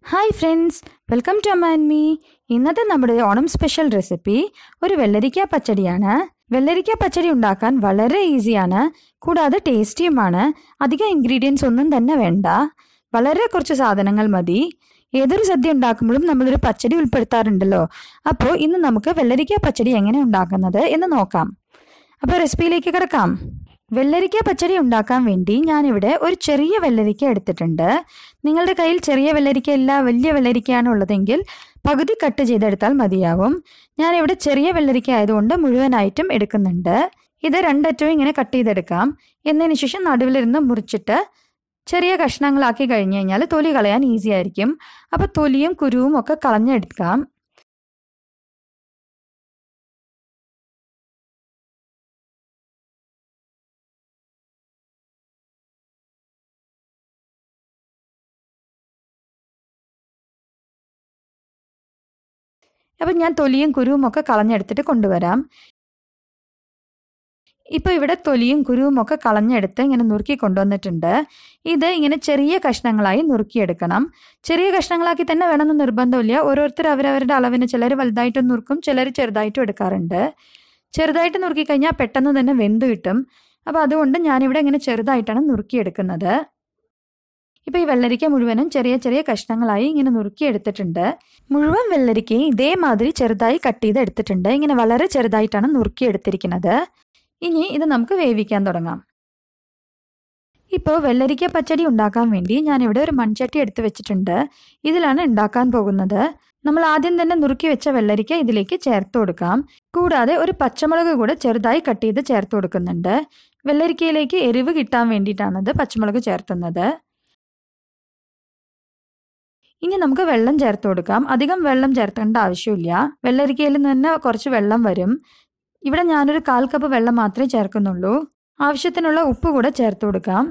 hi friends welcome to Amma and me ഇന്നത്തെ നമ്മുടെ Onam special recipe ഒരു വെള്ളരിക്ക പച്ചടിയാണ് വെള്ളരിക്ക പച്ചടി ഉണ്ടാക്കാൻ വളരെ ഈസിയാണ് കൂടാതെ ടേസ്റ്റിയുമാണ് അധികം ഇൻഗ്രീഡിയൻസ് ഒന്നും തന്നെ വേണ്ട വളരെ കുറച്ച് സാധനങ്ങൾ മതി ഏതൊരു സദ്യ ഉണ്ടാക്കുമ്പോഴും നമ്മളൊരു പച്ചടി ഉൾപ്പെടുത്താറുണ്ടല്ലോ അപ്പോൾ ഇന്ന് നമുക്ക് വെള്ളരിക്ക പച്ചടി എങ്ങനെ ഉണ്ടാക്കുന്നത് എന്ന് നോക്കാം അപ്പോൾ റെസിപ്പിയിലേക്ക് കിടക്കാം വെള്ളരിക്ക പച്ചടി ഉണ്ടാക്കാൻ വേണ്ടി ഞാനിവിടെ ഒരു ചെറിയ വെള്ളരിക്ക എടുത്തിട്ടുണ്ട് നിങ്ങളുടെ കയ്യിൽ ചെറിയ വെള്ളരിക്ക ഇല്ല വലിയ വെള്ളരിക്കയാണ് ഉള്ളതെങ്കിൽ പകുതി കട്ട് ചെയ്തെടുത്താൽ മതിയാവും ഞാനിവിടെ ചെറിയ വെള്ളരിക്ക ആയതുകൊണ്ട് മുഴുവനായിട്ടും എടുക്കുന്നുണ്ട് ഇത് രണ്ടറ്റവും ഇങ്ങനെ കട്ട് ചെയ്തെടുക്കാം എന്നതിന് ശേഷം നടുവിലിരുന്ന് മുറിച്ചിട്ട് ചെറിയ കഷ്ണങ്ങളാക്കി കഴിഞ്ഞു കഴിഞ്ഞാൽ തൊലി കളയാൻ ഈസി ആയിരിക്കും അപ്പോൾ തൊലിയും കുരുവും ഒക്കെ കളഞ്ഞെടുക്കാം അപ്പം ഞാൻ തൊലിയും കുരുവും ഒക്കെ കളഞ്ഞെടുത്തിട്ട് കൊണ്ടുവരാം ഇപ്പോൾ ഇവിടെ തൊലിയും കുരുവും ഒക്കെ കളഞ്ഞെടുത്ത് ഇങ്ങനെ നുറുക്കി കൊണ്ടുവന്നിട്ടുണ്ട് ഇത് ഇങ്ങനെ ചെറിയ കഷ്ണങ്ങളായി നുറുക്കിയെടുക്കണം ചെറിയ കഷ്ണങ്ങളാക്കി തന്നെ വേണമെന്ന് നിർബന്ധമില്ല ഓരോരുത്തർ അവരവരുടെ അളവിന് ചിലർ വലുതായിട്ടും നുറുക്കും ചിലർ ചെറുതായിട്ടും എടുക്കാറുണ്ട് ചെറുതായിട്ട് നുറുക്കി കഴിഞ്ഞാൽ പെട്ടെന്ന് തന്നെ വെന്ത് കിട്ടും അപ്പോൾ അതുകൊണ്ട് ഞാനിവിടെ ഇങ്ങനെ ചെറുതായിട്ടാണ് നുറുക്കിയെടുക്കുന്നത് ഇപ്പോൾ ഈ വെള്ളരിക്ക മുഴുവനും ചെറിയ ചെറിയ കഷ്ണങ്ങളായി ഇങ്ങനെ നുറുക്കി എടുത്തിട്ടുണ്ട് മുഴുവൻ വെള്ളരിക്കയും ഇതേമാതിരി ചെറുതായി കട്ട് ചെയ്ത് എടുത്തിട്ടുണ്ട് ഇങ്ങനെ വളരെ ചെറുതായിട്ടാണ് നുറുക്കി എടുത്തിരിക്കുന്നത് ഇനി ഇത് നമുക്ക് വേവിക്കാൻ തുടങ്ങാം ഇപ്പോൾ വെള്ളരിക്ക പച്ചടി ഉണ്ടാക്കാൻ വേണ്ടി ഞാനിവിടെ ഒരു മൺചട്ടി എടുത്ത് വെച്ചിട്ടുണ്ട് ഇതിലാണ് ഉണ്ടാക്കാൻ പോകുന്നത് നമ്മൾ ആദ്യം തന്നെ നുറുക്കി വെച്ച വെള്ളരിക്ക ഇതിലേക്ക് ചേർത്ത് കൊടുക്കാം കൂടാതെ ഒരു പച്ചമുളക് കൂടെ ചെറുതായി കട്ട് ചെയ്ത് ചേർത്ത് കൊടുക്കുന്നുണ്ട് വെള്ളരിക്കയിലേക്ക് എരിവ് കിട്ടാൻ വേണ്ടിയിട്ടാണത് പച്ചമുളക് ചേർത്തുന്നത് ഇനി നമുക്ക് വെള്ളം ചേർത്ത് കൊടുക്കാം അധികം വെള്ളം ചേർത്തേണ്ട ആവശ്യമില്ല വെള്ളരിക്കയിൽ നിന്ന് കുറച്ച് വെള്ളം വരും ഇവിടെ ഞാനൊരു കാൽ കപ്പ് വെള്ളം മാത്രമേ ചേർക്കുന്നുള്ളൂ ആവശ്യത്തിനുള്ള ഉപ്പ് കൂടെ ചേർത്ത് കൊടുക്കാം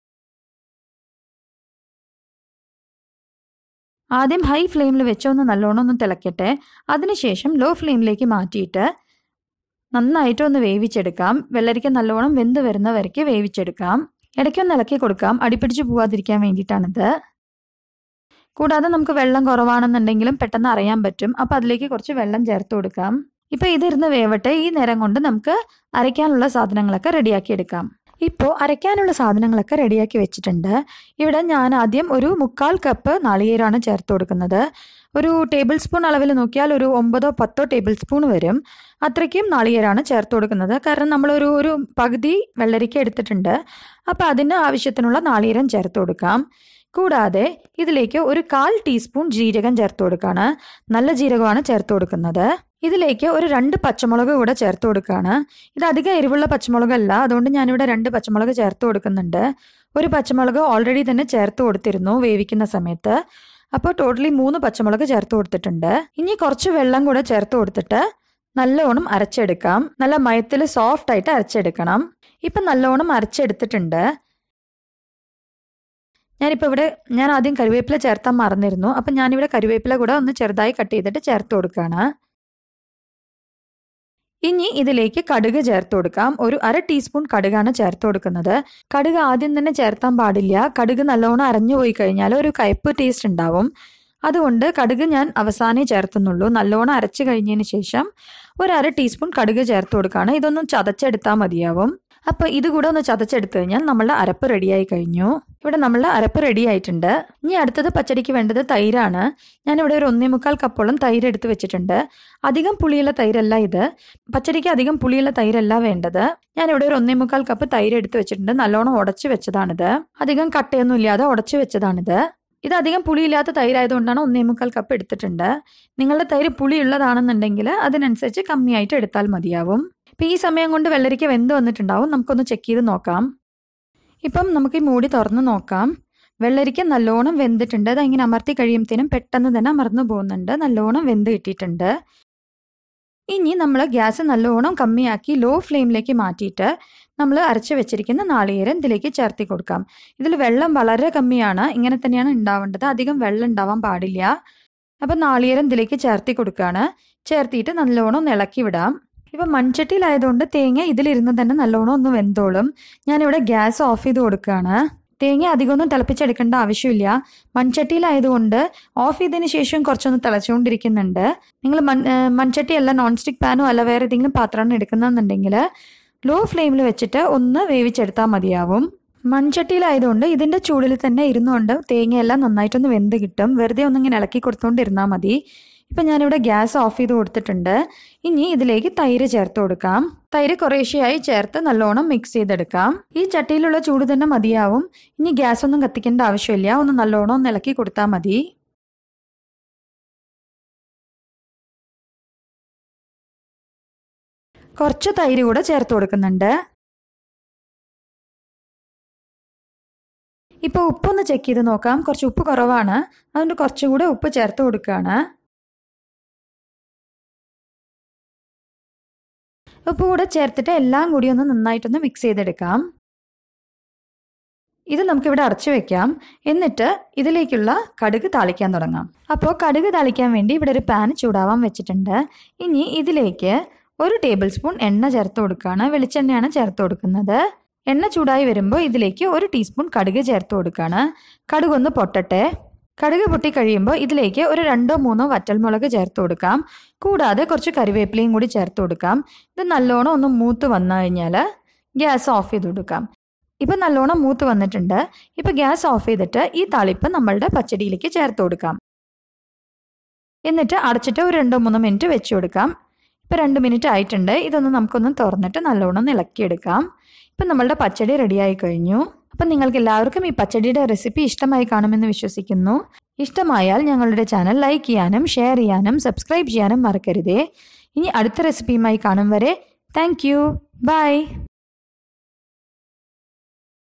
ആദ്യം ഹൈ ഫ്ലെയിമിൽ വെച്ചൊന്ന് നല്ലോണം ഒന്ന് തിളക്കട്ടെ അതിനുശേഷം ലോ ഫ്ലെയിമിലേക്ക് മാറ്റിയിട്ട് നന്നായിട്ട് ഒന്ന് വേവിച്ചെടുക്കാം വെള്ളരിക്ക നല്ലോണം വെന്ത് വരുന്ന വരയ്ക്ക് വേവിച്ചെടുക്കാം ഇടയ്ക്കൊന്ന് ഇളക്കി കൊടുക്കാം അടിപ്പിടിച്ച് പോവാതിരിക്കാൻ വേണ്ടിയിട്ടാണിത് കൂടാതെ നമുക്ക് വെള്ളം കുറവാണെന്നുണ്ടെങ്കിലും പെട്ടെന്ന് അറിയാൻ പറ്റും അപ്പോൾ അതിലേക്ക് കുറച്ച് വെള്ളം ചേർത്ത് കൊടുക്കാം ഇപ്പോൾ ഇതിരുന്ന് വേവട്ടെ ഈ നേരം കൊണ്ട് നമുക്ക് അരയ്ക്കാനുള്ള സാധനങ്ങളൊക്കെ റെഡിയാക്കി എടുക്കാം ഇപ്പോൾ അരയ്ക്കാനുള്ള സാധനങ്ങളൊക്കെ റെഡിയാക്കി വെച്ചിട്ടുണ്ട് ഇവിടെ ഞാൻ ആദ്യം ഒരു മുക്കാൽ കപ്പ് നാളികേരമാണ് ചേർത്ത് കൊടുക്കുന്നത് ഒരു ടേബിൾ സ്പൂൺ അളവിൽ നോക്കിയാൽ ഒരു ഒമ്പതോ പത്തോ ടേബിൾ സ്പൂൺ വരും അത്രയ്ക്കും നാളികേരമാണ് ചേർത്ത് കൊടുക്കുന്നത് കാരണം നമ്മളൊരു ഒരു പകുതി വെള്ളരിക്ക എടുത്തിട്ടുണ്ട് അപ്പോൾ അതിന് ആവശ്യത്തിനുള്ള നാളികേരം ചേർത്ത് കൊടുക്കാം കൂടാതെ ഇതിലേക്ക് ഒരു കാൽ ടീസ്പൂൺ ജീരകം ചേർത്ത് കൊടുക്കുകയാണ് നല്ല ജീരകമാണ് ചേർത്ത് കൊടുക്കുന്നത് ഇതിലേക്ക് ഒരു രണ്ട് പച്ചമുളക് കൂടെ ചേർത്ത് കൊടുക്കുകയാണ് ഇത് അധികം എരിവുള്ള പച്ചമുളകല്ല അതുകൊണ്ട് ഞാനിവിടെ രണ്ട് പച്ചമുളക് ചേർത്ത് കൊടുക്കുന്നുണ്ട് ഒരു പച്ചമുളക് ഓൾറെഡി തന്നെ ചേർത്ത് കൊടുത്തിരുന്നു വേവിക്കുന്ന സമയത്ത് അപ്പോൾ ടോട്ടലി മൂന്ന് പച്ചമുളക് ചേർത്ത് കൊടുത്തിട്ടുണ്ട് ഇനി കുറച്ച് വെള്ളം കൂടെ ചേർത്ത് കൊടുത്തിട്ട് നല്ലോണം അരച്ചെടുക്കാം നല്ല മയത്തിൽ സോഫ്റ്റ് ആയിട്ട് അരച്ചെടുക്കണം ഇപ്പം നല്ലോണം അരച്ചെടുത്തിട്ടുണ്ട് ഞാനിപ്പോൾ ഇവിടെ ഞാൻ ആദ്യം കറിവേപ്പില ചേർത്താൻ മറന്നിരുന്നു അപ്പം ഞാനിവിടെ കറിവേപ്പില കൂടെ ഒന്ന് ചെറുതായി കട്ട് ചെയ്തിട്ട് ചേർത്ത് കൊടുക്കുകയാണ് ഇനി ഇതിലേക്ക് കടുക് ചേർത്ത് കൊടുക്കാം ഒരു അര ടീസ്പൂൺ കടുകാണ് ചേർത്ത് കൊടുക്കുന്നത് കടുക് ആദ്യം തന്നെ ചേർത്താൻ പാടില്ല കടുക് നല്ലോണം അരഞ്ഞു പോയി കഴിഞ്ഞാൽ ഒരു കയ്പ്പ് ടേസ്റ്റ് ഉണ്ടാവും അതുകൊണ്ട് കടുക് ഞാൻ അവസാനേ ചേർത്തുന്നുള്ളൂ നല്ലോണം അരച്ചു കഴിഞ്ഞതിന് ശേഷം ഒരു അര ടീസ്പൂൺ കടുക് ചേർത്ത് കൊടുക്കുകയാണ് ഇതൊന്നും ചതച്ചെടുത്താൽ മതിയാവും അപ്പോൾ ഇത് കൂടെ ഒന്ന് ചതച്ചെടുത്തു കഴിഞ്ഞാൽ നമ്മളുടെ അരപ്പ് റെഡിയായി കഴിഞ്ഞു ഇവിടെ നമ്മളുടെ അരപ്പ് റെഡി ആയിട്ടുണ്ട് ഇനി അടുത്തത് പച്ചടിക്ക് വേണ്ടത് തൈരാണ് ഞാനിവിടെ ഒരു ഒന്നേ മുക്കാൽ കപ്പോളം തൈര് എടുത്ത് വെച്ചിട്ടുണ്ട് അധികം പുളിയുള്ള തൈരല്ല ഇത് പച്ചടിക്ക് അധികം പുളിയുള്ള തൈരല്ല വേണ്ടത് ഞാനിവിടെ ഒരു ഒന്നേ മുക്കാൽ കപ്പ് തൈര് എടുത്ത് വെച്ചിട്ടുണ്ട് നല്ലോണം ഉടച്ചു വെച്ചതാണിത് അധികം കട്ടയൊന്നും ഇല്ലാതെ ഉടച്ചു വെച്ചതാണിത് ഇത് അധികം പുളിയില്ലാത്ത തൈരായതുകൊണ്ടാണ് ഒന്നേ മുക്കാൽ കപ്പ് എടുത്തിട്ടുണ്ട് നിങ്ങളുടെ തൈര് പുളിയുള്ളതാണെന്നുണ്ടെങ്കിൽ അതിനനുസരിച്ച് കമ്മിയായിട്ട് എടുത്താൽ മതിയാവും ഇപ്പം ഈ സമയം കൊണ്ട് വെള്ളരിക്ക വെന്ത് വന്നിട്ടുണ്ടാവും നമുക്കൊന്ന് ചെക്ക് ചെയ്ത് നോക്കാം ഇപ്പം നമുക്ക് ഈ മൂടി തുറന്ന് നോക്കാം വെള്ളരിക്ക നല്ലോണം വെന്തിട്ടുണ്ട് അത് ഇങ്ങനെ അമർത്തി കഴിയുമ്പോഴത്തേനും പെട്ടെന്ന് തന്നെ അമർന്നു പോകുന്നുണ്ട് നല്ലോണം വെന്ത് കിട്ടിയിട്ടുണ്ട് ഇനി നമ്മൾ ഗ്യാസ് നല്ലോണം കമ്മിയാക്കി ലോ ഫ്ലെയിമിലേക്ക് മാറ്റിയിട്ട് നമ്മൾ അരച്ച് വെച്ചിരിക്കുന്ന നാളികേരം ഇതിലേക്ക് ചേർത്തി കൊടുക്കാം ഇതിൽ വെള്ളം വളരെ കമ്മിയാണ് ഇങ്ങനെ തന്നെയാണ് ഉണ്ടാവേണ്ടത് അധികം വെള്ളം ഉണ്ടാവാൻ പാടില്ല അപ്പം നാളികേരം ഇതിലേക്ക് ചേർത്തി കൊടുക്കുകയാണ് ചേർത്തിയിട്ട് നല്ലോണം ഒന്ന് ഇളക്കി വിടാം ഇപ്പം മൺചട്ടിയിലായതുകൊണ്ട് തേങ്ങ ഇതിലിരുന്ന് തന്നെ നല്ലോണം ഒന്ന് വെന്തോളും ഞാനിവിടെ ഗ്യാസ് ഓഫ് ചെയ്ത് കൊടുക്കുകയാണ് തേങ്ങ അധികമൊന്നും തിളപ്പിച്ചെടുക്കേണ്ട ആവശ്യമില്ല മൺചട്ടിയിലായതുകൊണ്ട് ഓഫ് ചെയ്തതിന് ശേഷം കുറച്ചൊന്ന് തിളച്ചുകൊണ്ടിരിക്കുന്നുണ്ട് നിങ്ങൾ മൺ ഏഹ് മൺചട്ടി അല്ല നോൺ സ്റ്റിക് പാനോ അല്ല വേറെ ഏതെങ്കിലും പാത്രമാണ് എടുക്കുന്നതെന്നുണ്ടെങ്കിൽ ലോ ഫ്ലെയിമിൽ വെച്ചിട്ട് ഒന്ന് വേവിച്ചെടുത്താൽ മതിയാവും മൺചട്ടിയിലായതുകൊണ്ട് ഇതിൻ്റെ ചൂടിൽ തന്നെ ഇരുന്നുകൊണ്ട് തേങ്ങയെല്ലാം നന്നായിട്ടൊന്ന് വെന്ത് കിട്ടും വെറുതെ ഒന്നിങ്ങനെ ഇളക്കി കൊടുത്തുകൊണ്ടിരുന്നാൽ മതി ഇപ്പം ഞാനിവിടെ ഗ്യാസ് ഓഫ് ചെയ്ത് കൊടുത്തിട്ടുണ്ട് ഇനി ഇതിലേക്ക് തൈര് ചേർത്ത് കൊടുക്കാം തൈര് കുറേശ്ശെയായി ചേർത്ത് നല്ലോണം മിക്സ് ചെയ്തെടുക്കാം ഈ ചട്ടിയിലുള്ള ചൂട് തന്നെ മതിയാവും ഇനി ഗ്യാസ് ഒന്നും കത്തിക്കേണ്ട ആവശ്യമില്ല ഒന്ന് നല്ലോണം ഒന്ന് ഇളക്കി കൊടുത്താൽ മതി കുറച്ച് തൈര് കൂടെ ചേർത്ത് കൊടുക്കുന്നുണ്ട് ഇപ്പോൾ ഉപ്പൊന്ന് ചെക്ക് ചെയ്ത് നോക്കാം കുറച്ച് ഉപ്പ് കുറവാണ് അതുകൊണ്ട് കുറച്ചുകൂടെ ഉപ്പ് ചേർത്ത് കൊടുക്കുകയാണ് ഉപ്പ് കൂടെ ചേർത്തിട്ട് എല്ലാം കൂടി ഒന്ന് നന്നായിട്ടൊന്ന് മിക്സ് ചെയ്തെടുക്കാം ഇത് നമുക്കിവിടെ അടച്ചു വെക്കാം എന്നിട്ട് ഇതിലേക്കുള്ള കടുക് താളിക്കാൻ തുടങ്ങാം അപ്പോൾ കടുക് താളിക്കാൻ വേണ്ടി ഇവിടെ ഒരു പാൻ ചൂടാവാൻ വെച്ചിട്ടുണ്ട് ഇനി ഇതിലേക്ക് ഒരു ടേബിൾ സ്പൂൺ എണ്ണ ചേർത്ത് കൊടുക്കുകയാണ് വെളിച്ചെണ്ണയാണ് ചേർത്ത് കൊടുക്കുന്നത് എണ്ണ ചൂടായി വരുമ്പോൾ ഇതിലേക്ക് ഒരു ടീസ്പൂൺ കടുക് ചേർത്ത് കൊടുക്കുകയാണ് കടുക് ഒന്ന് പൊട്ടട്ടെ കടുക് പൊട്ടി കഴിയുമ്പോൾ ഇതിലേക്ക് ഒരു രണ്ടോ മൂന്നോ വറ്റൽമുളക് ചേർത്ത് കൊടുക്കാം കൂടാതെ കുറച്ച് കറിവേപ്പിലയും കൂടി ചേർത്ത് കൊടുക്കാം ഇത് നല്ലോണം ഒന്ന് മൂത്ത് വന്നു കഴിഞ്ഞാൽ ഗ്യാസ് ഓഫ് ചെയ്ത് കൊടുക്കാം ഇപ്പം നല്ലോണം മൂത്ത് വന്നിട്ടുണ്ട് ഇപ്പം ഗ്യാസ് ഓഫ് ചെയ്തിട്ട് ഈ താളിപ്പ് നമ്മളുടെ പച്ചടിയിലേക്ക് ചേർത്ത് കൊടുക്കാം എന്നിട്ട് അടച്ചിട്ട് ഒരു രണ്ടോ മൂന്നോ മിനിറ്റ് വെച്ച് കൊടുക്കാം ഇപ്പം രണ്ട് മിനിറ്റ് ആയിട്ടുണ്ട് ഇതൊന്ന് നമുക്കൊന്ന് തുറന്നിട്ട് നല്ലോണം ഒന്ന് ഇളക്കിയെടുക്കാം ഇപ്പം നമ്മളുടെ പച്ചടി റെഡിയായി കഴിഞ്ഞു അപ്പം നിങ്ങൾക്ക് എല്ലാവർക്കും ഈ പച്ചടിയുടെ റെസിപ്പി ഇഷ്ടമായി കാണുമെന്ന് വിശ്വസിക്കുന്നു ഇഷ്ടമായാൽ ഞങ്ങളുടെ ചാനൽ ലൈക്ക് ചെയ്യാനും ഷെയർ ചെയ്യാനും സബ്സ്ക്രൈബ് ചെയ്യാനും മറക്കരുതേ ഇനി അടുത്ത റെസിപ്പിയുമായി കാണും വരെ താങ്ക് യു ബൈ